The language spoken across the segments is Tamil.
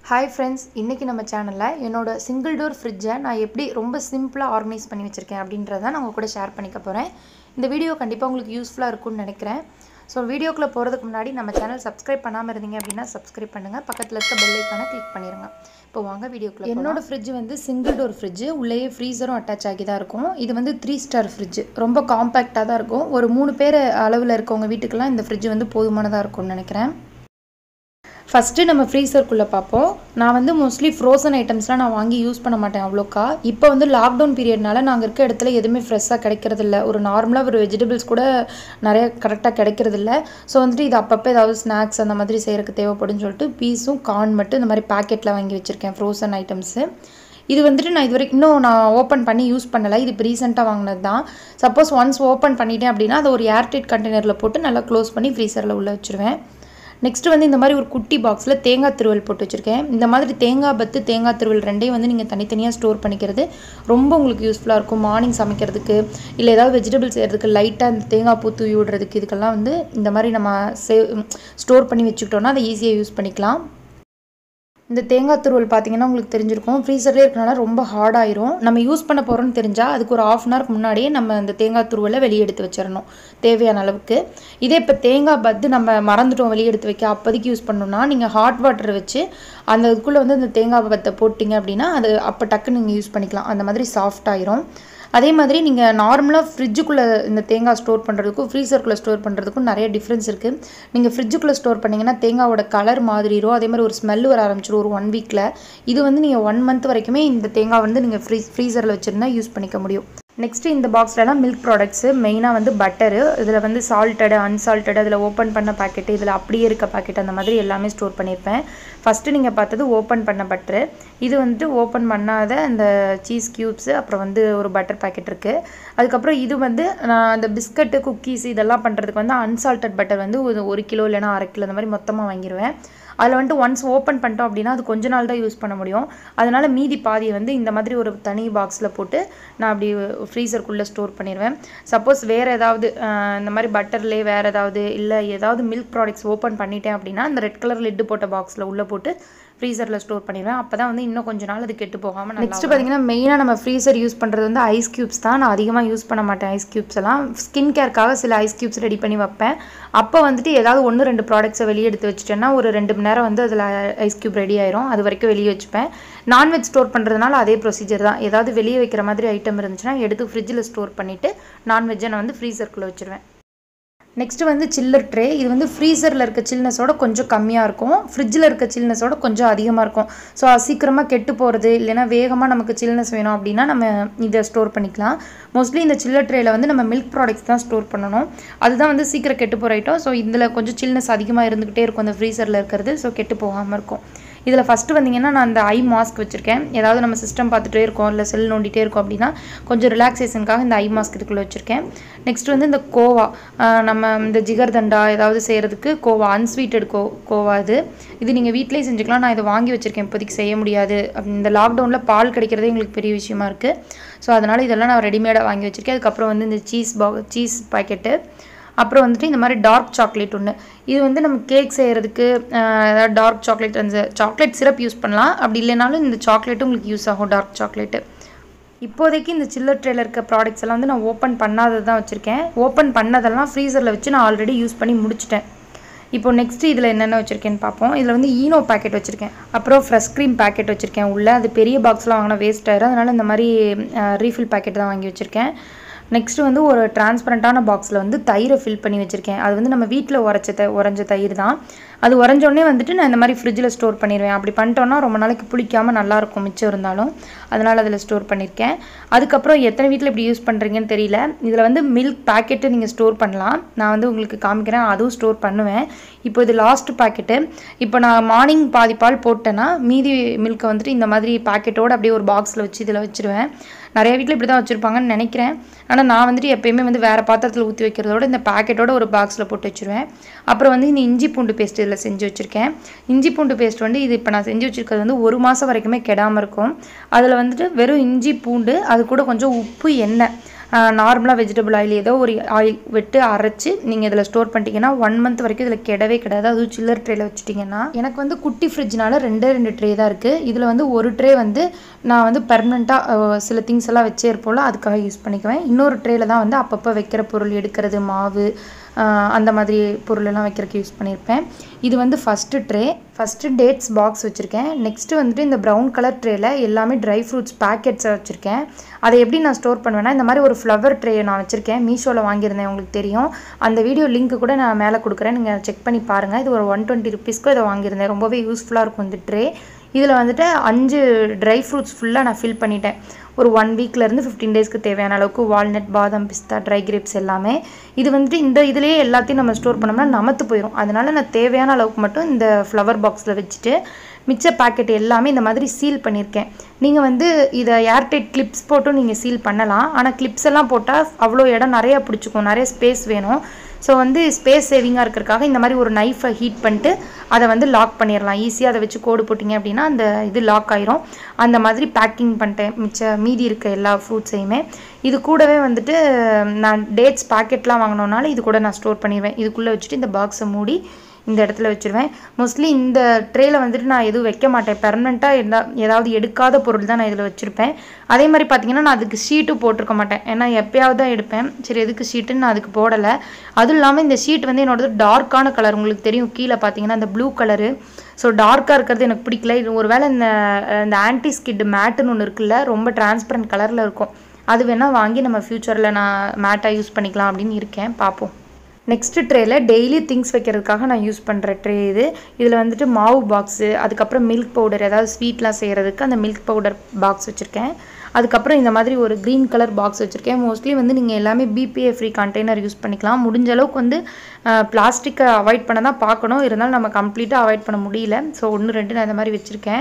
ஹாய் ஃப்ரெண்ட்ஸ் இன்றைக்கி நம்ம சேனலில் என்னோட சிங்கிள் டோர் ஃப்ரிட்ஜை நான் எப்படி ரொம்ப சிம்பிளாக ஆர்கனைஸ் பண்ணி வச்சுருக்கேன் அப்படின்றத நான் உங்கள் கூட ஷேர் பண்ணிக்க போகிறேன் இந்த வீடியோ கண்டிப்பாக உங்களுக்கு யூஸ்ஃபுல்லாக இருக்கும்னு நினைக்கிறேன் ஸோ வீடியோக்குள்ளே போகிறதுக்கு முன்னாடி நம்ம சேனல் சப்ஸ்கிரைப் பண்ணாமல் இருந்தீங்க அப்படின்னா சப்ஸ்கிரைப் பண்ணுங்கள் பக்கத்தில் இருக்க பெல் ஐக்கானை கிளிக் பண்ணிடுங்க இப்போ வாங்க வீடியோக்குள்ளே என்னோட ஃப்ரிட்ஜ் வந்து சிங்கிள் டோர் ஃப்ரிட்ஜ் உள்ளேயே ஃப்ரீசரும் அட்டாச் ஆகி தான் இருக்கும் இது வந்து த்ரீ ஸ்டார் ஃப்ரிட்ஜ் ரொம்ப காம்பேக்டாக தான் இருக்கும் ஒரு மூணு பேர் அளவில் இருக்கவங்க வீட்டுக்கெல்லாம் இந்த ஃப்ரிட்ஜ் வந்து போதுமானதாக இருக்கும்னு நினைக்கிறேன் ஃபஸ்ட்டு நம்ம ஃப்ரீசருக்குள்ளே பார்ப்போம் நான் வந்து மோஸ்ட்லி ஃப்ரோசன் ஐட்டம்ஸ்லாம் நான் வாங்கி யூஸ் பண்ண மாட்டேன் அவ்வளோக்கா இப்போ வந்து லாக்டவுன் பீரியட்னால நாங்கள் இருக்க இடத்துல எதுவுமே ஃப்ரெஷ்ஷாக கிடைக்கிறதில்ல ஒரு நார்மலாக ஒரு வெஜிடபிள்ஸ் கூட நிறைய கரெக்டாக கிடைக்கிறதில்ல ஸோ வந்துட்டு இது அப்பப்போ ஏதாவது ஸ்நாக்ஸ் அந்த மாதிரி செய்கிறதுக்கு தேவைப்படும்னு சொல்லிட்டு பீஸும் கார்ன் மட்டும் இந்த மாதிரி பேக்கெட்டில் வாங்கி வச்சுருக்கேன் ஃப்ரோசன் ஐட்டம்ஸு இது வந்துட்டு நான் இது வரைக்கும் இன்னும் நான் ஓப்பன் பண்ணி யூஸ் பண்ணலை இது இப்போ ரீசெண்டாக வாங்கினது தான் சப்போஸ் ஒன்ஸ் ஓப்பன் பண்ணிட்டேன் அப்படின்னா அதை ஒரு ஏர்டைட் கண்டெய்னரில் போட்டு நல்லா க்ளோஸ் பண்ணி ஃப்ரீசரில் உள்ளே வச்சுருவேன் நெக்ஸ்ட்டு வந்து இந்த மாதிரி ஒரு குட்டி பாக்ஸில் தேங்காய் திருவல் போட்டு வச்சுருக்கேன் இந்த மாதிரி தேங்காய் பத்து தேங்காய் திருவல் ரெண்டையும் வந்து நீங்கள் தனித்தனியாக ஸ்டோர் பண்ணிக்கிறது ரொம்ப உங்களுக்கு யூஸ்ஃபுல்லாக இருக்கும் மார்னிங் சமைக்கிறதுக்கு இல்லை ஏதாவது வெஜிடபிள் செய்கிறதுக்கு லைட்டாக இந்த தேங்காய் பூ தூவி விடுறதுக்கு இதுக்கெல்லாம் வந்து இந்த மாதிரி நம்ம சேவ் ஸ்டோர் பண்ணி வச்சுக்கிட்டோன்னா அதை ஈஸியாக யூஸ் பண்ணிக்கலாம் இந்த தேங்காய் துருவல் பார்த்தீங்கன்னா உங்களுக்கு தெரிஞ்சிருக்கும் ஃப்ரீசர்லேயே இருக்கனால ரொம்ப ஹார்டாயிரும் நம்ம யூஸ் பண்ண போகிறோம்னு தெரிஞ்சால் அதுக்கு ஒரு ஆஃப் அன் ஹவருக்கு முன்னாடியே நம்ம இந்த தேங்காய் துருவலை வெளியே எடுத்து வச்சிடணும் தேவையான அளவுக்கு இதே இப்போ தேங்காய் பத்து நம்ம மறந்துட்டோம் வெளியே எடுத்து வைக்க அப்போதைக்கு யூஸ் பண்ணோம்னா நீங்கள் ஹாட் வாட்டர் வச்சு அந்த இதுக்குள்ளே வந்து இந்த தேங்காய் பத்தை போட்டிங்க அப்படின்னா அது அப்போ டக்குன்னு நீங்கள் யூஸ் பண்ணிக்கலாம் அந்த மாதிரி சாஃப்ட் ஆயிரும் அதே மாதிரி நீங்கள் நார்மலாக ஃப்ரிட்ஜுக்குள்ளே இந்த தேங்காய் ஸ்டோர் பண்ணுறதுக்கும் ஃப்ரீசருக்குள்ளே ஸ்டோர் பண்ணுறதுக்கும் நிறைய டிஃப்ரென்ஸ் இருக்குது நீங்கள் ஃப்ரிட்ஜுக்குள்ளே ஸ்டோர் பண்ணிங்கன்னா தேங்காவோட கலர் மாதிரிரும் அதே மாதிரி ஒரு ஸ்மெல் வர ஆரம்பிச்சிடும் ஒரு ஒன் வீக்கில் இது வந்து நீங்கள் ஒன் மந்த் வரைக்குமே இந்த தேங்காய் வந்து நீங்கள் ஃப்ரீ ஃப்ரீசரில் வச்சுருந்தா யூஸ் பண்ணிக்க முடியும் நெக்ஸ்ட்டு இந்த பாக்ஸ்லலாம் மில்க் ப்ராடக்ட்ஸு மெயினாக வந்து பட்டரு இதில் வந்து சால்ட்டடு அன்சால்ட்டடு அதில் ஓப்பன் பண்ண பாக்கெட்டு இதில் அப்படியே இருக்க பாக்கெட் அந்த மாதிரி எல்லாமே ஸ்டோர் பண்ணியிருப்பேன் ஃபஸ்ட்டு நீங்கள் பார்த்தது ஓப்பன் பண்ண பட்டரு இது வந்துட்டு ஓப்பன் பண்ணாத அந்த சீஸ் க்யூப்ஸு அப்புறம் வந்து ஒரு பட்டர் பாக்கெட் இருக்குது அதுக்கப்புறம் இது வந்து நான் அந்த பிஸ்கட்டு குக்கீஸ் இதெல்லாம் பண்ணுறதுக்கு வந்து அன்சால்ட்டட் பட்டர் வந்து ஒரு ஒரு கிலோ இல்லைனா அரை கிலோ அந்த மாதிரி மொத்தமாக வாங்கிடுவேன் அதில் வந்துட்டு ஒன்ஸ் ஓப்பன் பண்ணிட்டோம் அப்படின்னா அது கொஞ்ச நாள் தான் யூஸ் பண்ண முடியும் அதனால் மீதி பாதியை வந்து இந்த மாதிரி ஒரு தனி பாக்ஸில் போட்டு நான் அப்படி ஃப்ரீசருக்குள்ளே ஸ்டோர் பண்ணிடுவேன் சப்போஸ் வேறு ஏதாவது இந்த மாதிரி பட்டர்லேயே வேறு ஏதாவது இல்லை ஏதாவது மில்க் ப்ராடக்ட்ஸ் ஓப்பன் பண்ணிட்டேன் அப்படின்னா அந்த ரெட் கலர் லிட்டு போட்ட பாக்ஸில் உள்ளே போட்டு ஃப்ரீசரில் ஸ்டோர் பண்ணிடுவேன் அப்போ தான் வந்து இன்னும் கொஞ்ச நாள் அது கெட்டு போகாமல் நெக்ஸ்ட் பார்த்தீங்கன்னா மெயினாக நம்ம ஃப்ரீசர் யூஸ் பண்ணுறது வந்து ஐஸ் க்யூப்ஸ் தான் நான் அதிகமாக யூஸ் பண்ண மாட்டேன் ஐஸ் க்யூப்ஸ் எல்லாம் ஸ்கின் கேருக்காக சில ஐஸ் க்யூப்ஸ் ரெடி பண்ணி வைப்பேன் அப்போ வந்துட்டு ஏதாவது ஒன்று ரெண்டு ப்ராடக்ட்ஸை வெளியே எடுத்து வச்சுட்டேன்னா ஒரு ரெண்டு மணி நேரம் வந்து அதில் ஐஸ் க்யூப் ரெடி ஆயிரும் அது வரைக்கும் வெளியே வச்சுப்பேன் நான்வெஜ் ஸ்டோர் பண்ணுறதுனால அதே ப்ரொசீஜர் தான் ஏதாவது வெளியே வைக்கிற மாதிரி ஐட்டம் இருந்துச்சுன்னா எடுத்து ஃப்ரிட்ஜில் ஸ்டோர் பண்ணிவிட்டு நான்வெஜ்ஜை நான் வந்து ஃப்ரீசருக்குள்ளே வச்சுருவேன் நெக்ஸ்ட் வந்து சில்லர் ட்ரே இது வந்து ஃப்ரீசரில் இருக்க சில்னஸோட கொஞ்சம் கம்மியாக இருக்கும் ஃப்ரிட்ஜில் இருக்க சில்னஸோட கொஞ்சம் அதிகமாக இருக்கும் ஸோ சீக்கிரமாக கெட்டு போகிறது இல்லைனா வேகமாக நமக்கு சில்னஸ் வேணும் அப்படின்னா நம்ம இதை ஸ்டோர் பண்ணிக்கலாம் மோஸ்ட்லி இந்த சில்லர் ட்ரேயில் வந்து நம்ம மில்க் ப்ராடக்ட்ஸ் தான் ஸ்டோர் பண்ணணும் அதுதான் வந்து சீக்கிரம் கெட்டு போகிற ஐட்டம் ஸோ இதில் கொஞ்சம் சில்னஸ் அதிகமாக இருந்துக்கிட்டே இருக்கும் அந்த ஃப்ரீசரில் இருக்கிறது ஸோ கெட்டு போகாமல் இருக்கும் இதில் ஃபஸ்ட்டு வந்தீங்கன்னா நான் அந்த ஐ மாஸ்க் வச்சுருக்கேன் ஏதாவது நம்ம சிஸ்டம் பார்த்துட்டே இருக்கோம் இல்லை செல் நோண்டிகிட்டே இருக்கோம் அப்படின்னா கொஞ்சம் ரிலாக்ஸேஷனுக்காக இந்த ஐ மாஸ்க் இதுக்குள்ளே வச்சுருக்கேன் நெக்ஸ்ட் வந்து இந்த கோவா நம்ம இந்த ஜிகர்தண்டா ஏதாவது செய்கிறதுக்கு கோவா அன்ஸ்வீட்டட் கோ கோவா இது இது நீங்கள் வீட்டிலேயே செஞ்சுக்கலாம் நான் இதை வாங்கி வச்சுருக்கேன் இப்போதைக்கு செய்ய முடியாது இந்த லாக்டவுனில் பால் கிடைக்கிறதே எங்களுக்கு பெரிய விஷயமா இருக்குது ஸோ அதனால் இதெல்லாம் நான் ரெடிமேடாக வாங்கி வச்சுருக்கேன் அதுக்கப்புறம் வந்து இந்த சீஸ் பா சீஸ் பாக்கெட்டு அப்புறம் வந்துட்டு இந்த மாதிரி டார்க் சாக்லேட் ஒன்று இது வந்து நம்ம கேக் செய்கிறதுக்கு ஏதாவது டார்க் சாக்லேட் அந்த சாக்லேட் சிரப் யூஸ் பண்ணலாம் அப்படி இல்லைனாலும் இந்த சாக்லேட்டும் உங்களுக்கு யூஸ் ஆகும் டார்க் சாக்லேட்டு இப்போதைக்கு இந்த சில்லர் ட்ரேல இருக்க ப்ராடக்ட்ஸ் எல்லாம் வந்து நான் ஓப்பன் பண்ணாதது தான் வச்சுருக்கேன் ஓப்பன் பண்ணதெல்லாம் ஃப்ரீசரில் வச்சு நான் ஆல்ரெடி யூஸ் பண்ணி முடிச்சிட்டேன் இப்போ நெக்ஸ்ட்டு இதில் என்னென்ன வச்சுருக்கேன்னு பார்ப்போம் இதில் வந்து ஈனோ பேக்கெட் வச்சுருக்கேன் அப்புறம் ஃப்ரெஷ் க்ரீம் பேக்கெட் வச்சுருக்கேன் உள்ளே அது பெரிய பாக்ஸ்லாம் வாங்கினா வேஸ்ட் ஆயிரும் அதனால் இந்த மாதிரி ரீஃபில் பேக்கெட் தான் வாங்கி வச்சுருக்கேன் நெக்ஸ்ட்டு வந்து ஒரு டிரான்ஸ்பரண்ட்டான பாக்ஸில் வந்து தயிரை ஃபில் பண்ணி வச்சுருக்கேன் அது வந்து நம்ம வீட்டில் உரைச்ச த உறைஞ்ச தயிர் தான் அது உறைஞ்சோடனே வந்துட்டு நான் இந்த மாதிரி ஃப்ரிட்ஜில் ஸ்டோர் பண்ணிடுவேன் அப்படி பண்ணிட்டோன்னா ரொம்ப நாளைக்கு புளிக்காமல் நல்லாயிருக்கும் மிச்சம் இருந்தாலும் அதனால் அதில் ஸ்டோர் பண்ணியிருக்கேன் அதுக்கப்புறம் எத்தனை வீட்டில் இப்படி யூஸ் பண்ணுறீங்கன்னு தெரியல இதில் வந்து மில்க் பேக்கெட்டு நீங்கள் ஸ்டோர் பண்ணலாம் நான் வந்து உங்களுக்கு காமிக்கிறேன் அதுவும் ஸ்டோர் பண்ணுவேன் இப்போ இது லாஸ்ட் பேக்கெட்டு இப்போ நான் மார்னிங் பாதி பால் போட்டேன்னா மீதி மில்க்கை வந்துட்டு இந்த மாதிரி பேக்கெட்டோடு அப்படியே ஒரு பாக்ஸில் வச்சு இதில் வச்சுருவேன் நிறைய வீட்டில் இப்படி தான் வச்சுருப்பாங்கன்னு நினைக்கிறேன் ஆனால் நான் வந்துட்டு எப்பயுமே வந்து வேறு பாத்திரத்தில் ஊற்றி வைக்கிறதோட இந்த பேக்கெட்டோட ஒரு பாக்ஸில் போட்டு வச்சுருவேன் அப்புறம் வந்து இந்த இஞ்சி பூண்டு பேஸ்ட் இதில் செஞ்சு வச்சுருக்கேன் இஞ்சி பூண்டு பேஸ்ட் வந்து இது இப்போ நான் செஞ்சு வச்சுருக்கிறது வந்து ஒரு மாதம் வரைக்குமே கெடாமல் இருக்கும் அதில் வந்துட்டு வெறும் இஞ்சி பூண்டு அது கூட கொஞ்சம் உப்பு எண்ணெய் நார்மலாக வெஜிடபிள் ஆயில் ஏதோ ஒரு ஆயில் விட்டு அரைச்சி நீங்கள் இதில் ஸ்டோர் பண்ணிட்டீங்கன்னா ஒன் மந்த் வரைக்கும் இதில் கெடவே கிடையாது அதுவும் சில்லர் ட்ரேயில் வச்சுட்டிங்கன்னா எனக்கு வந்து குட்டி ஃப்ரிட்ஜ்னால ரெண்டே ரெண்டு ட்ரே தான் இருக்குது இதில் வந்து ஒரு ட்ரே வந்து நான் வந்து பெர்மனெண்ட்டாக சில திங்ஸ் எல்லாம் வச்சே இருப்போம்ல அதுக்காக யூஸ் பண்ணிக்குவேன் இன்னொரு ட்ரேயில் தான் வந்து அப்பப்போ வைக்கிற பொருள் எடுக்கிறது மாவு அந்த மாதிரி பொருளெல்லாம் வைக்கிறதுக்கு யூஸ் பண்ணியிருப்பேன் இது வந்து first tray first dates box வச்சுருக்கேன் நெக்ஸ்ட்டு வந்துட்டு இந்த ப்ரௌன் கலர் ட்ரேயில் எல்லாமே ட்ரை ஃப்ரூட்ஸ் பேக்கெட்ஸை வச்சுருக்கேன் அதை எப்படி நான் ஸ்டோர் பண்ணுவேன்னா இந்த மாதிரி ஒரு ஃப்ளவர் ட்ரே நான் வச்சுருக்கேன் மீஷோவில் வாங்கியிருந்தேன் உங்களுக்கு தெரியும் அந்த வீடியோ லிங்க் கூட நான் மேலே கொடுக்குறேன் நீங்கள் செக் பண்ணி பாருங்கள் இது ஒரு ஒன் டுவெண்ட்டி ருபீஸ்க்கு இதை வாங்கியிருந்தேன் ரொம்பவே யூஸ்ஃபுல்லாக இருக்கும் இந்த ட்ரே இதில் வந்துட்டு அஞ்சு ட்ரை ஃப்ரூட்ஸ் ஃபுல்லாக நான் ஃபில் பண்ணிட்டேன் ஒரு ஒன் வீக்லேருந்து ஃபிஃப்டீன் டேஸ்க்கு தேவையான அளவுக்கு வால்நட் பாதாம் பிஸ்தா ட்ரை கிரேப்ஸ் எல்லாமே இது வந்துட்டு இந்த இதுலேயே எல்லாத்தையும் நம்ம ஸ்டோர் பண்ணோம்னா நமத்து போயிடும் அதனால நான் தேவையான அளவுக்கு மட்டும் இந்த ஃப்ளவர் பாக்ஸில் வச்சுட்டு மிச்ச பேக்கெட் எல்லாமே இந்த மாதிரி சீல் பண்ணியிருக்கேன் நீங்கள் வந்து இதை ஏர்டைட் கிளிப்ஸ் போட்டும் நீங்கள் சீல் பண்ணலாம் ஆனால் கிளிப்ஸ் எல்லாம் போட்டால் அவ்வளோ இடம் நிறையா பிடிச்சிக்கும் நிறைய ஸ்பேஸ் வேணும் ஸோ வந்து ஸ்பேஸ் சேவிங்காக இருக்கிறதுக்காக இந்த மாதிரி ஒரு நைஃபை ஹீட் பண்ணிட்டு அதை வந்து லாக் பண்ணிடலாம் ஈஸியாக அதை வச்சு கோடு போட்டிங்க அப்படின்னா அந்த இது லாக் ஆயிரும் அந்த மாதிரி பேக்கிங் பண்ணிட்டேன் மிச்ச மீதி இருக்க எல்லா ஃப்ரூட்ஸையுமே இது கூடவே வந்துட்டு நான் டேட்ஸ் பேக்கெட்லாம் வாங்கினோனால இது கூட நான் ஸ்டோர் பண்ணிடுவேன் இதுக்குள்ளே வச்சுட்டு இந்த பாக்ஸை மூடி இந்த இடத்துல வச்சுருவேன் மோஸ்ட்லி இந்த ட்ரேயில் வந்துட்டு நான் எதுவும் வைக்க மாட்டேன் பெர்மனெண்ட்டாக எதா ஏதாவது எடுக்காத பொருள் தான் நான் இதில் வச்சுருப்பேன் அதே மாதிரி பார்த்தீங்கன்னா நான் அதுக்கு ஷீட்டும் போட்டிருக்க மாட்டேன் ஏன்னா எப்பயாவது தான் எடுப்பேன் சரி எதுக்கு ஷீட்டுன்னு நான் அதுக்கு போடலை அதுவும் இல்லாமல் இந்த ஷீட் வந்து என்னோடது டார்க்கான கலர் உங்களுக்கு தெரியும் கீழே பார்த்தீங்கன்னா அந்த ப்ளூ கலரு ஸோ டார்க்காக இருக்கிறது எனக்கு பிடிக்கல இது ஒருவேளை இந்த இந்த ஆன்டி ஸ்கிட் மேட்டுன்னு ஒன்று இருக்குல்ல ரொம்ப டிரான்ஸ்பரண்ட் கலரில் இருக்கும் அது வேணால் வாங்கி நம்ம ஃப்யூச்சரில் நான் மேட்டாக யூஸ் பண்ணிக்கலாம் அப்படின்னு இருக்கேன் பார்ப்போம் நெக்ஸ்ட்டு ட்ரேயில் டெய்லி திங்ஸ் வைக்கிறதுக்காக நான் யூஸ் பண்ணுற ட்ரே இது இதில் வந்துட்டு மாவு பாக்ஸு அதுக்கப்புறம் மில்க் பவுடர் ஏதாவது ஸ்வீட்லாம் செய்கிறதுக்கு அந்த மில்க் பவுடர் பாக்ஸ் வச்சுருக்கேன் அதுக்கப்புறம் இந்த மாதிரி ஒரு க்ரீன் கலர் பாக்ஸ் வச்சுருக்கேன் மோஸ்ட்லி வந்து நீங்கள் எல்லாமே பிபிஏ ஃப்ரீ கண்டெய்னர் யூஸ் பண்ணிக்கலாம் முடிஞ்ச அளவுக்கு வந்து பிளாஸ்டிக்கை அவாய்ட் பண்ண தான் பார்க்கணும் இருந்தாலும் நம்ம கம்ப்ளீட்டாக அவாய்ட் பண்ண முடியல ஸோ ஒன்று ரெண்டு நான் இந்த மாதிரி வச்சுருக்கேன்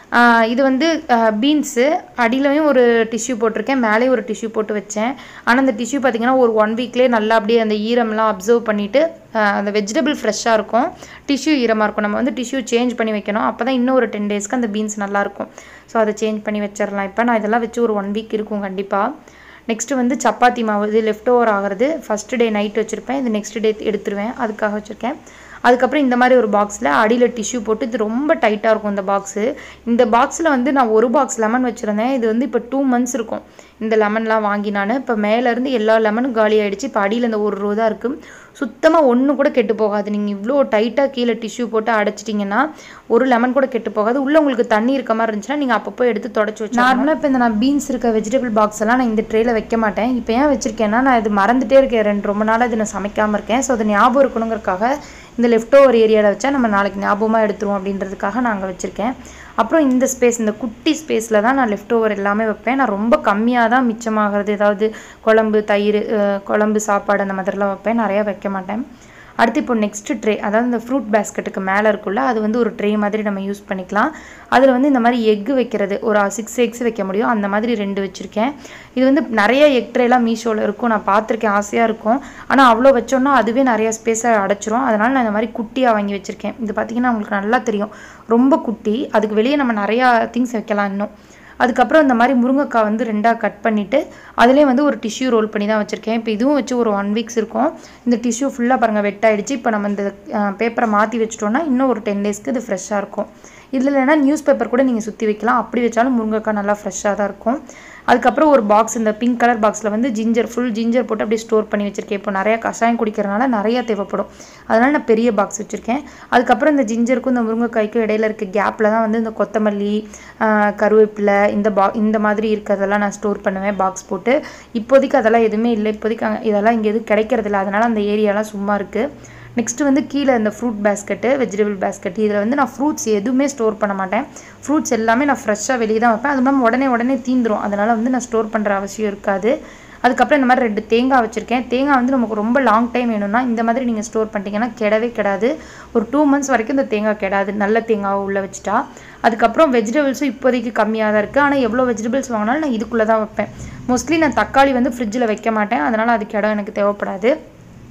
இது வந்து பீன்ஸு அடியிலையும் ஒரு டிஷ்யூ போட்டிருக்கேன் மேலேயும் ஒரு டிஷ்யூ போட்டு வச்சேன் ஆனால் அந்த டிஷ்யூ பார்த்திங்கன்னா ஒரு ஒன் வீக்லேயே நல்லா அப்படியே அந்த ஈரம்லாம் அப்சர்வ் பண்ணிவிட்டு அந்த வெஜிடபிள் ஃப்ரெஷ்ஷாக இருக்கும் டிஷ்யூ ஈரமாக இருக்கும் நம்ம வந்து டிஷ்யூ சேஞ்ச் பண்ணி வைக்கணும் அப்போ தான் இன்னும் ஒரு டென் டேஸ்க்கு அந்த பீன்ஸ் நல்லாயிருக்கும் ஸோ அதை சேஞ்ச் பண்ணி வச்சிடலாம் இப்போ நான் இதெல்லாம் வச்சு ஒரு ஒன் வீக் இருக்கும் கண்டிப்பாக நெக்ஸ்ட்டு வந்து சப்பாத்தி மாவு இது லெஃப்ட் ஓவர் ஆகிறது ஃபஸ்ட்டு டே நைட் வச்சுருப்பேன் இது நெக்ஸ்ட் டே எடுத்துருவேன் அதுக்காக வச்சுருக்கேன் அதுக்கப்புறம் இந்த மாதிரி ஒரு பாக்ஸில் அடியில் டிஷ்யூ போட்டு இது ரொம்ப டைட்டாக இருக்கும் இந்த பாக்ஸு இந்த பாக்ஸில் வந்து நான் ஒரு பாக்ஸ் லெமன் வச்சுருந்தேன் இது வந்து இப்போ டூ மந்த்ஸ் இருக்கும் இந்த லெமன்லாம் வாங்கி நான் இப்போ மேலேருந்து எல்லா லெமனும் காலி ஆகிடுச்சு இப்போ அடியில் இந்த ஒரு ரோ தான் இருக்குது சுத்தமாக ஒன்று கூட கெட்டு போகாது நீங்கள் இவ்வளோ டைட்டாக கீழே டிஷ்யூ போட்டு அடைச்சிட்டிங்கன்னா ஒரு லெமன் கூட கெட்டு போகாது உள்ளே உங்களுக்கு தண்ணி இருக்க மாதிரி இருந்துச்சுன்னா நீங்கள் அப்பப்போ எடுத்து தொடச்சி வச்சு நார்மலாக இப்போ இந்த நான் பீன்ஸ் இருக்க வெஜிடபிள் பாக்ஸ் எல்லாம் நான் இந்த ட்ரேயில் வைக்க மாட்டேன் இப்போ ஏன் வச்சுருக்கேன்னா நான் இது மறந்துட்டே இருக்கேன் ரெண்டு ரொம்ப நாளாக இது நான் சமைக்காமல் இருக்கேன் ஸோ அது ஞாபகம் இருக்கணுங்கிறக்காக இந்த லெஃப்ட் ஓவர் ஏரியாவில் வச்சா நம்ம நாளைக்கு ஞாபகமாக எடுத்துருவோம் அப்படின்றதுக்காக நான் அங்கே வச்சுருக்கேன் அப்புறம் இந்த ஸ்பேஸ் இந்த குட்டி ஸ்பேஸில் தான் நான் லெஃப்ட் ஓவர் எல்லாமே வைப்பேன் நான் ரொம்ப கம்மியாக தான் மிச்சமாகிறது ஏதாவது குழம்பு தயிர் குழம்பு சாப்பாடு அந்த மாதிரிலாம் வைப்பேன் நிறையா வைக்க மாட்டேன் அடுத்து இப்போ நெக்ஸ்ட் ட்ரே அதாவது இந்த ஃப்ரூட் பேஸ்கெட்டுக்கு மேலே இருக்குல்ல அது வந்து ஒரு ட்ரே மாதிரி நம்ம யூஸ் பண்ணிக்கலாம் அதில் வந்து இந்த மாதிரி எக்கு வைக்கிறது ஒரு சிக்ஸ் எக்ஸ் வைக்க முடியும் அந்த மாதிரி ரெண்டு வச்சுருக்கேன் இது வந்து நிறைய எக் ட்ரேலாம் மீஷோவில் இருக்கும் நான் பார்த்துருக்கேன் ஆசையாக இருக்கும் ஆனால் அவ்வளோ வச்சோன்னா அதுவே நிறைய ஸ்பேஸை அடைச்சிரும் அதனால் நான் இந்த மாதிரி குட்டியாக வாங்கி வச்சுருக்கேன் இது பார்த்திங்கன்னா உங்களுக்கு நல்லா தெரியும் ரொம்ப குட்டி அதுக்கு வெளியே நம்ம நிறையா திங்ஸ் வைக்கலாம் இன்னும் அதுக்கப்புறம் இந்த மாதிரி முருங்கைக்காய் வந்து ரெண்டாக கட் பண்ணிவிட்டு அதிலே வந்து ஒரு டிஷ்யூ ரோல் பண்ணி தான் வச்சுருக்கேன் இப்போ இதுவும் வச்சு ஒரு ஒன் வீக்ஸ் இருக்கும் இந்த டிஷ்யூ ஃபுல்லாக பாருங்கள் வெட்டாயிடுச்சு இப்போ நம்ம இந்த பேப்பரை மாற்றி வச்சிட்டோம்னா இன்னும் ஒரு டென் டேஸ்க்கு இது ஃப்ரெஷ்ஷாக இருக்கும் இதில் இல்லைனா நியூஸ் பேப்பர் கூட நீங்கள் சுற்றி வைக்கலாம் அப்படி வச்சாலும் முருங்கைக்காய் நல்லா ஃப்ரெஷ்ஷாக தான் இருக்கும் அதுக்கப்புறம் ஒரு பாக்ஸ் இந்த பிங்க் கலர் பாக்ஸில் வந்து ஜிஞ்சர் ஃபுல் ஜிஞ்சர் போட்டு அப்படியே ஸ்டோர் பண்ணி வச்சுருக்கேன் இப்போ நிறையா கஷாயம் குடிக்கிறனால நிறையா தேவைப்படும் அதனால் நான் பெரிய பாக்ஸ் வச்சுருக்கேன் அதுக்கப்புறம் இந்த ஜிஞ்சருக்கும் இந்த முருங்கைக்காய்க்கும் இடையில இருக்க கேப்பில் தான் வந்து இந்த கொத்தமல்லி கருவேப்பிலை இந்த பா இந்த மாதிரி இருக்கிறதெல்லாம் நான் ஸ்டோர் பண்ணுவேன் பாக்ஸ் போட்டு இப்போதைக்கு அதெல்லாம் எதுவுமே இல்லை இப்போதைக்கு இதெல்லாம் இங்கே எதுவும் கிடைக்கிறதில்ல அதனால் அந்த ஏரியாலாம் சும்மா இருக்குது நெக்ஸ்ட்டு வந்து கீழே இந்த ஃப்ரூட் பேஸ்கெட்டு வெஜிடபிள் பேஸ்கெட் இதில் வந்து நான் ஃப்ரூட்ஸ் எதுவுமே ஸ்டோர் பண்ண மாட்டேன் ஃப்ரூட்ஸ் எல்லாமே நான் ஃப்ரெஷ்ஷாக வெளியே தான் வைப்பேன் அது இல்லாமல் உடனே உடனே தீந்துரும் அதனால் வந்து நான் ஸ்டோர் பண்ணுற அவசியம் இருக்காது அதுக்கப்புறம் இந்த மாதிரி ரெண்டு தேங்காய் வச்சுருக்கேன் தேங்காய் வந்து நமக்கு ரொம்ப லாங் டைம் வேணும்னா இந்த மாதிரி நீங்கள் ஸ்டோர் பண்ணிட்டீங்கன்னா கெடவே கெடாது ஒரு டூ மந்த்ஸ் வரைக்கும் இந்த தேங்காய் கெடாது நல்ல தேங்காவை உள்ளே வச்சுட்டா அதுக்கப்புறம் வெஜிடபிள்ஸும் இப்போதைக்கு கம்மியாக தான் இருக்குது ஆனால் எவ்வளோ வெஜிடபிள்ஸ் வாங்கினாலும் நான் இதுக்குள்ளே தான் வைப்பேன் மோஸ்ட்லி நான் தக்காளி வந்து ஃப்ரிட்ஜில் வைக்க மாட்டேன் அதனால் அதுக்கு இடம் எனக்கு தேவைப்படாது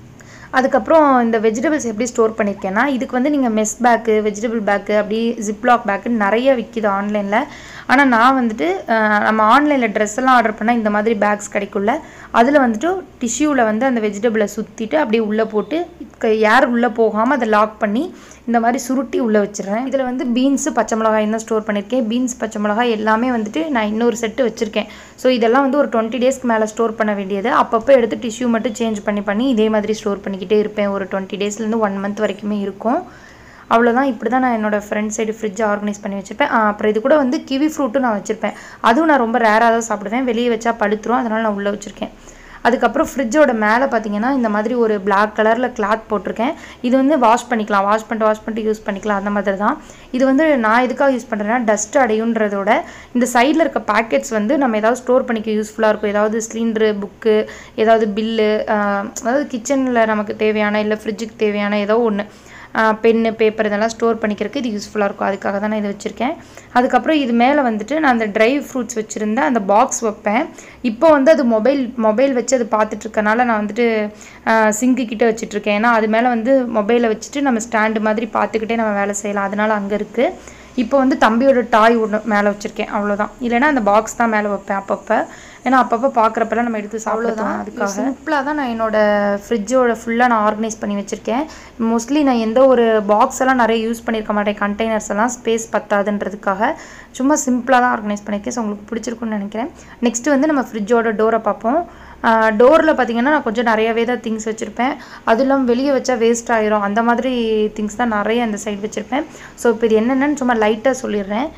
அதுக்கப்புறம் இந்த வெஜிடபிள்ஸ் எப்படி ஸ்டோர் பண்ணியிருக்கேன்னா இதுக்கு வந்து நீங்கள் மெஸ் பேக்கு வெஜிடபிள் பேக்கு அப்படி ஜிப்லாக் பேக்குன்னு நிறைய விற்கிது ஆன்லைனில் ஆனால் நான் வந்துட்டு அஹ், நம்ம ஆன்லைனில் ட்ரெஸ் எல்லாம் ஆர்டர் பண்ணால் இந்த மாதிரி பேக்ஸ் கிடைக்கும்ல அதில் வந்துட்டு டிஷ்யூவில் வந்து அந்த வெஜிடபிளை சுற்றிட்டு அப்படியே உள்ளே போட்டு ஏர் உள்ளே போகாமல் அதை லாக் பண்ணி இந்த மாதிரி சுருட்டி உள்ளே வச்சிடுறேன் இதில் வந்து பீன்ஸு பச்சை மிளகாய் தான் ஸ்டோர் பண்ணியிருக்கேன் பீன்ஸ் பச்சை மிளகாய் எல்லாமே வந்துட்டு நான் இன்னொரு செட்டு வச்சுருக்கேன் ஸோ இதெல்லாம் வந்து ஒரு டுவெண்ட்டி டேஸ்க்கு மேலே ஸ்டோர் பண்ண வேண்டியது அப்பப்போ எடுத்து டிஷ்யூ மட்டும் சேஞ்ச் பண்ணி பண்ணி இதே மாதிரி ஸ்டோர் பண்ணிக்கிட்டே இருப்பேன் ஒரு டுவெண்ட்டி டேஸ்லேருந்து ஒன் மந்த் வரைக்குமே இருக்கும் அவ்வளோதான் இப்படி தான் நான் என்னோடய ஃப்ரண்ட் சைடு ஃப்ரிட்ஜை ஆர்கனைஸ் பண்ணி வச்சுருப்பேன் ஆ, அப்புறம் இது கூட வந்து கிவி ஃப்ரூட்டும் நான் வச்சுருப்பேன் அதுவும் நான் ரொம்ப ரேராக தான் சாப்பிடுவேன் வெளியே வச்சா படுத்துரும் அதனால் நான் உள்ளே வச்சுருக்கேன் அதுக்கப்புறம் ஃப்ரிட்ஜோட மேலே பார்த்தீங்கன்னா இந்த மாதிரி ஒரு Black கலரில் கிளாத் போட்டிருக்கேன் இது வந்து வாஷ் பண்ணிக்கலாம் வாஷ் பண்ணிட்டு வாஷ் பண்ணிட்டு யூஸ் பண்ணிக்கலாம் அந்த மாதிரி தான் இது வந்து நான் எதுக்காக யூஸ் பண்ணுறேன்னா டஸ்ட் அடையுன்றதோட இந்த சைடில் இருக்க பேக்கெட்ஸ் வந்து நம்ம ஏதாவது ஸ்டோர் பண்ணிக்க யூஸ்ஃபுல்லாக இருக்கும் ஏதாவது சிலிண்டரு புக்கு ஏதாவது பில்லு அதாவது கிச்சனில் நமக்கு தேவையான இல்லை ஃப்ரிட்ஜுக்கு தேவையான ஏதோ ஒன்று பென்னு பேப்பர் இதெல்லாம் ஸ்டோர் பண்ணிக்கிறதுக்கு இது யூஸ்ஃபுல்லாக இருக்கும் அதுக்காக தான் நான் இது வச்சுருக்கேன் அதுக்கப்புறம் இது மேலே வந்துட்டு நான் அந்த ட்ரை ஃப்ரூட்ஸ் வச்சுருந்தேன் அந்த பாக்ஸ் வைப்பேன் இப்போ வந்து அது மொபைல் மொபைல் வச்சு அது பார்த்துட்டு இருக்கனால நான் வந்துட்டு சிங்கு கிட்ட வச்சுட்ருக்கேன் ஏன்னா அது மேலே வந்து மொபைலை வச்சுட்டு நம்ம ஸ்டாண்டு மாதிரி பார்த்துக்கிட்டே நம்ம வேலை செய்யலாம் அதனால அங்கே இருக்குது இப்போ வந்து தம்பியோட டாய் ஒன்று மேலே வச்சுருக்கேன் அவ்வளோதான் இல்லைன்னா அந்த பாக்ஸ் தான் மேலே வைப்பேன் அப்பப்போ ஏன்னா அப்பப்போ பார்க்குறப்பெல்லாம் நம்ம எடுத்து சாப்பிடலாம் அதுக்காக சிம்பிளாக தான் நான் என்னோட ஃப்ரிட்ஜோட ஃபுல்லாக நான் ஆர்கனைஸ் பண்ணி வச்சுருக்கேன் மோஸ்ட்லி நான் எந்த ஒரு பாக்ஸ் எல்லாம் நிறைய யூஸ் பண்ணியிருக்க மாட்டேன் கண்டெய்னர்ஸ் எல்லாம் ஸ்பேஸ் பத்தாதுன்றதுக்காக சும்மா சிம்பிளாக தான் ஆர்கனைஸ் பண்ணியிருக்கேன் ஸோ உங்களுக்கு பிடிச்சிருக்குன்னு நினைக்கிறேன் நெக்ஸ்ட்டு வந்து நம்ம ஃப்ரிட்ஜோட டோரை பார்ப்போம் டோரில் பார்த்தீங்கன்னா நான் கொஞ்சம் நிறையவே தான் திங்ஸ் வச்சுருப்பேன் அதுவும் இல்லாமல் வெளியே வச்சா வேஸ்ட் ஆயிரும் அந்த மாதிரி திங்ஸ் தான் நிறைய அந்த சைடு வச்சுருப்பேன் ஸோ இப்போ இது என்னென்னு சும்மா லைட்டாக சொல்லிடுறேன்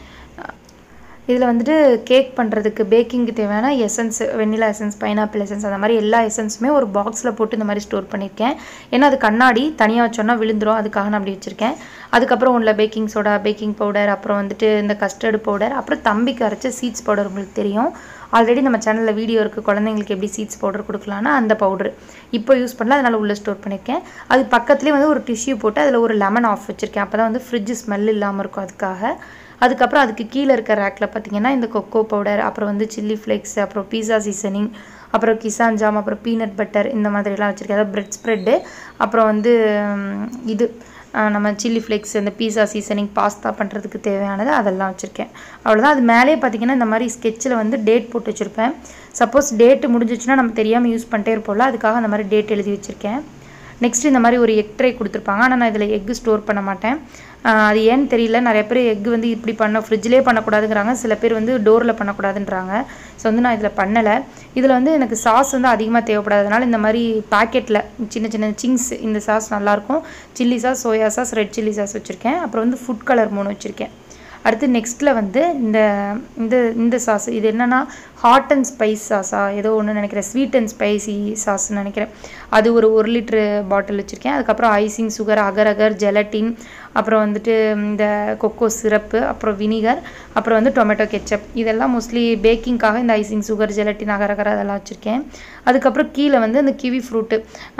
இதில் வந்துட்டு கேக் பண்ணுறதுக்கு பேக்கிங்க்கு தேவையான essence vanilla essence pineapple essence அந்த மாதிரி எல்லா எசன்ஸுமே ஒரு பாக்ஸில் போட்டு இந்த மாதிரி ஸ்டோர் பண்ணியிருக்கேன் ஏன்னா அது கண்ணாடி தனியாக வச்சோன்னா விழுந்துரும் அதுக்காக நான் அப்படி வச்சுருக்கேன் அதுக்கப்புறம் உள்ள பேக்கிங் சோடா பேக்கிங் பவுடர் அப்புறம் வந்துட்டு இந்த கஸ்டர்டு பவுடர் அப்புறம் தம்பிக்கு அரைச்ச சீட்ஸ் பவுடர் உங்களுக்கு தெரியும் ஆல்ரெடி நம்ம சேனலில் வீடியோ இருக்குது குழந்தைங்களுக்கு எப்படி சீட்ஸ் பவுடர் கொடுக்கலான்னா அந்த பவுடர் இப்போ யூஸ் பண்ணல அதனால் உள்ளே ஸ்டோர் பண்ணியிருக்கேன் அது பக்கத்துலேயே வந்து ஒரு டிஷ்யூ போட்டு அதில் ஒரு லெமன் ஆஃப் வச்சுருக்கேன் அப்போ தான் வந்து ஃப்ரிட்ஜ் ஸ்மெல் இல்லாமல் இருக்கும் அதுக்காக அதுக்கப்புறம் அதுக்கு கீழே இருக்க ரேக்கில் பார்த்தீங்கன்னா இந்த கொக்கோ பவுடர் அப்புறம் வந்து சில்லி ஃப்ளேக்ஸ் அப்புறம் பீஸா சீசனிங் அப்புறம் கிசான் ஜாம் அப்புறம் பீனட் பட்டர் இந்த மாதிரிலாம் வச்சுருக்கேன் அதாவது பிரெட் ஸ்ப்ரெட்டு அப்புறம் வந்து ம், இது அஹ், நம்ம சில்லி ஃப்ளேக்ஸ் இந்த பீஸா சீசனிங் பாஸ்தா பண்ணுறதுக்கு தேவையானது அதெல்லாம் வச்சுருக்கேன் அவ்வளோதான் அது மேலேயே பார்த்தீங்கன்னா இந்த மாதிரி ஸ்கெட்சில் வந்து டேட் போட்டு வச்சுருப்பேன் சப்போஸ் டேட்டு முடிஞ்சிச்சுன்னா நம்ம தெரியாமல் யூஸ் பண்ணிட்டே இருப்போம்ல அதுக்காக அந்த மாதிரி டேட் எழுதி வச்சுருக்கேன் நெக்ஸ்ட் இந்த மாதிரி ஒரு எக் ட்ரை கொடுத்துருப்பாங்க ஆனால் நான் இதில் எக்கு ஸ்டோர் பண்ண மாட்டேன் ஆஹ் அது ஏன்னு தெரியல நிறைய பேர் எக் வந்து இப்படி பண்ண ஃப்ரிட்ஜ்லேயே பண்ணக்கூடாதுங்கிறாங்க சில பேர் வந்து டோரில் பண்ணக்கூடாதுன்றாங்க ஸோ வந்து நான் இதில் பண்ணலை இதில் வந்து எனக்கு சாஸ் வந்து அதிகமாக தேவைப்படாதனால இந்த மாதிரி பாக்கெட்டில் சின்ன சின்ன சிங்ஸ் இந்த சாஸ் நல்லாயிருக்கும் chilli sauce soya sauce red chilli sauce வச்சுருக்கேன் அப்புறம் வந்து ஃபுட் கலர் மூணு வச்சுருக்கேன் அடுத்து நெக்ஸ்ட்டில் வந்து இந்த இந்த இந்த சாஸ் இது என்னென்னா ஹாட் அண்ட் ஸ்பைஸ் சாஸா ஏதோ ஒன்று நினைக்கிறேன் ஸ்வீட் அண்ட் ஸ்பைசி சாஸ்ன்னு நினைக்கிறேன் அது ஒரு ஒரு லிட்ரு பாட்டில் வச்சுருக்கேன் அதுக்கப்புறம் icing sugar agar agar gelatin அப்புறம் வந்துட்டு இந்த கொக்கோ சிரப்பு அப்புறம் வினிகர் அப்புறம் வந்து டொமேட்டோ கெச்சப் இதெல்லாம் மோஸ்ட்லி பேக்கிங்காக இந்த icing sugar gelatin agar agar அதெல்லாம் வச்சுருக்கேன் அதுக்கப்புறம் கீழே வந்து இந்த கிவி ஃப்ரூட்டு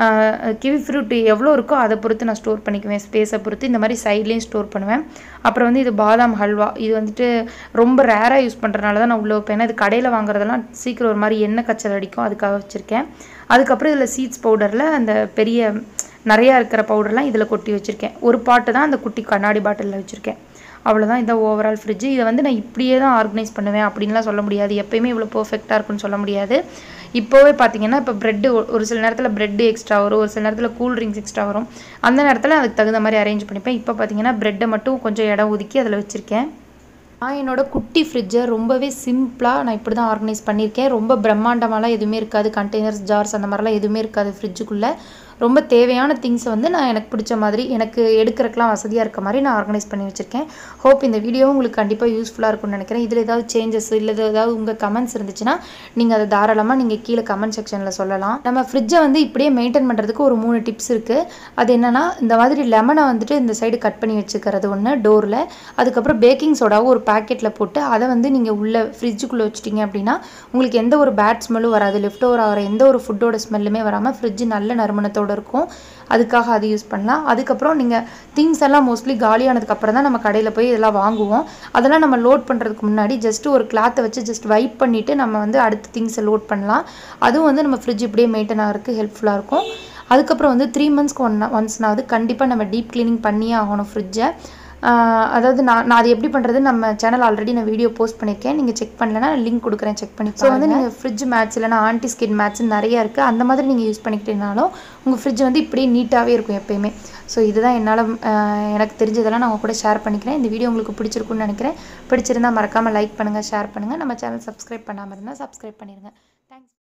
கிவி ஃப்ரூட்டு எவ்வளோ இருக்கோ அதை பொறுத்து நான் ஸ்டோர் பண்ணிக்குவேன் ஸ்பேஸை பொறுத்து இந்த மாதிரி சைட்லேயும் ஸ்டோர் பண்ணுவேன் அப்புறம் வந்து இது பாதாம் ஹல்வா இது வந்துட்டு ரொம்ப ரேராக யூஸ் பண்ணுறதுனால தான் நான் உள்ளே வைப்பேன் ஏன்னா இது கடையில் வாங்குறதெல்லாம் சீக்கிரம் ஒரு மாதிரி எண்ணெய் கச்சல் அடிக்கும் அதுக்காக வச்சுருக்கேன் அதுக்கப்புறம் இதில் சீட்ஸ் பவுடரில் அந்த பெரிய நிறையா இருக்கிற பவுடர்லாம் இதில் கொட்டி வச்சுருக்கேன் ஒரு பாட்டு தான் அந்த குட்டி கண்ணாடி பாட்டிலில் வச்சுருக்கேன் அவ்வளோதான் இதான் ஓவரால் ஃப்ரிட்ஜு இதை வந்து நான் இப்படியே தான் ஆர்கனைஸ் பண்ணுவேன் அப்படின்லாம் சொல்ல முடியாது எப்பயுமே இவ்வளோ பர்ஃபெக்டாக இருக்குன்னு சொல்ல முடியாது இப்போவே பார்த்தீங்கன்னா இப்போ ப்ரெட்டு ஒரு சில நேரத்தில் ப்ரெட்டு எக்ஸ்ட்ரா வரும் ஒரு சில நேரத்தில் கூல் ட்ரிங்க்ஸ் எக்ஸ்ட்ரா வரும் அந்த நேரத்தில் அதுக்கு தகுந்த மாதிரி அரேஞ்ச் பண்ணிப்பேன் இப்போ பார்த்தீங்கன்னா ப்ரெட்டை மட்டும் கொஞ்சம் இடம் ஒதுக்கி அதில் வச்சுருக்கேன் நான் என்னோட குட்டி ஃப்ரிட்ஜை ரொம்பவே சிம்பிளாக நான் இப்படி தான் ஆர்கனைஸ் பண்ணியிருக்கேன் ரொம்ப பிரம்மாண்டமாலாம் எதுவுமே இருக்காது கண்டெய்னர்ஸ் ஜார்ஸ் அந்த மாதிரிலாம் எதுவுமே இருக்காது ஃப்ரிட்ஜுக்குள்ளே ரொம்ப தேவையான திங்ஸை வந்து நான் எனக்கு பிடிச்ச மாதிரி எனக்கு எடுக்கிறதுக்கெலாம் வசதியாக இருக்க மாதிரி நான் ஆர்கனைஸ் பண்ணி வச்சுருக்கேன் ஹோப் இந்த வீடியோ உங்களுக்கு கண்டிப்பாக யூஸ்ஃபுல்லாக இருக்கும்னு நினைக்கிறேன் இதில் ஏதாவது சேஞ்சஸ் இல்லை ஏதாவது உங்கள் கமெண்ட்ஸ் இருந்துச்சுன்னா நீங்கள் அதை தாராளமாக நீங்கள் கீழே கமெண்ட் செக்ஷனில் சொல்லலாம் நம்ம ஃப்ரிட்ஜை வந்து இப்படியே மெயின்டைன் பண்ணுறதுக்கு ஒரு மூணு டிப்ஸ் இருக்குது அது என்னென்னா இந்த மாதிரி லெமனை வந்துட்டு இந்த சைடு கட் பண்ணி வச்சுக்கிறது ஒன்று டோரில் அதுக்கப்புறம் பேக்கிங் சோடாவும் ஒரு பேக்கெட்டில் போட்டு அதை வந்து நீங்கள் உள்ள ஃப்ரிட்ஜுக்குள்ளே வச்சிட்டிங்க அப்படின்னா உங்களுக்கு எந்த ஒரு பேட் ஸ்மெல்லும் வராது லெஃப்ட் ஓவர் ஆகிற எந்த ஒரு ஃபுட்டோட ஸ்மெல்லுமே வராமல் ஃப்ரிட்ஜ் நல்ல நறுமணத்தோடு இருக்கும் அதுக்காக அது யூஸ் பண்ணலாம் அதுக்கப்புறம் நீங்கள் திங்ஸ் எல்லாம் மோஸ்ட்லி காலியானதுக்கப்புறம் தான் நம்ம கடையில் போய் இதெல்லாம் வாங்குவோம் அதெல்லாம் நம்ம லோட் பண்ணுறதுக்கு முன்னாடி ஜஸ்ட் ஒரு கிளாத்தை வச்சு ஜஸ்ட் வைப் பண்ணிவிட்டு நம்ம வந்து அடுத்த திங்ஸை லோட் பண்ணலாம் அதுவும் வந்து நம்ம ஃப்ரிட்ஜ் இப்படியே மெயின்டைன் ஆகிறதுக்கு ஹெல்ப்ஃபுல்லாக இருக்கும் அதுக்கப்புறம் வந்து த்ரீ மந்த்ஸ்க்கு ஒன் ஒன்ஸ்னாவது கண்டிப்பாக நம்ம டீப் க்ளீனிங் பண்ணியே ஆகணும் ஃப்ரிட்ஜை அதாவது நான் நான் அது எப்படி பண்ணுறது நம்ம சேனல் ஆல்ரெடி நான் வீடியோ போஸ்ட் பண்ணியிருக்கேன் நீங்கள் செக் பண்ணலன்னா லிங்க் கொடுக்குறேன் செக் பண்ணி ஸோ வந்து நீங்கள் ஃப்ரிட்ஜ் மேட்ச் இல்லைனா ஆன்டி ஸ்கின் மேட்ச் நிறைய இருக்குது அந்த மாதிரி நீங்கள் யூஸ் பண்ணிக்கிட்டீங்கனாலும் உங்கள் ஃப்ரிட்ஜ் வந்து இப்படியே நீட்டாகவே இருக்கும் எப்பயுமே ஸோ இதுதான் என்னால் எனக்கு தெரிஞ்சதெல்லாம் நான் உங்க கூட ஷேர் பண்ணிக்கிறேன் இந்த வீடியோ உங்களுக்கு பிடிச்சிருக்குன்னு நினைக்கிறேன் பிடிச்சிருந்தா மறக்காமல் லைக் பண்ணுங்கள் ஷேர் பண்ணுங்கள் நம்ம சேனல் சப்ஸ்கிரைப் பண்ணாமல் இருந்தால் சப்ஸ்கிரைப் பண்ணிடுங்க